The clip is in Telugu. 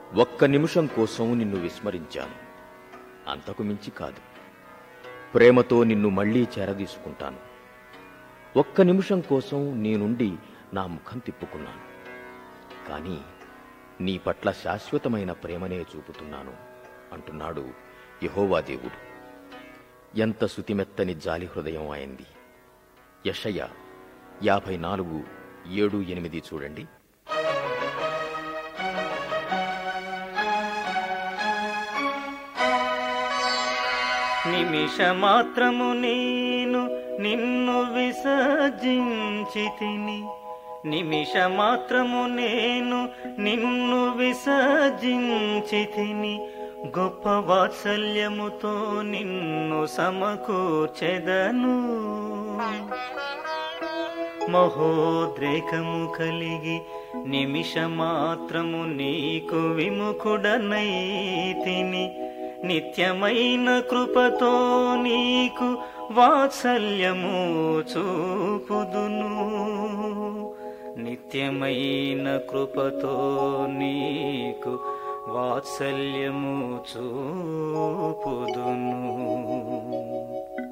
ఒక్క నిమిషం కోసం నిన్ను విస్మరించాను అంతకు మించి కాదు ప్రేమతో నిన్ను మళ్ళీ చేరదీసుకుంటాను ఒక్క నిమిషం కోసం నీ నుండి నా ముఖం తిప్పుకున్నాను కానీ నీ పట్ల శాశ్వతమైన ప్రేమనే చూపుతున్నాను అంటున్నాడు యహోవా దేవుడు ఎంత శుతిమెత్తని జాలి హృదయం అయింది యషయ యాభై నాలుగు ఏడు ఎనిమిది చూడండి నిమిష మాత్రము నేను నిన్ను విసర్జించి తిని నిమిష మాత్రము నేను నిన్ను విసర్జించి తిని గొప్ప వాత్సల్యముతో నిన్ను సమకూర్చెదను మహోద్రేకము కలిగి నిమిష మాత్రము నీకు విముఖుడనైతిని నిత్యమైన కృపతో నీకు వాత్సల్యము చూపుదును నిత్యమైన కృపతో నీకు వాత్సల్యము చూపుదును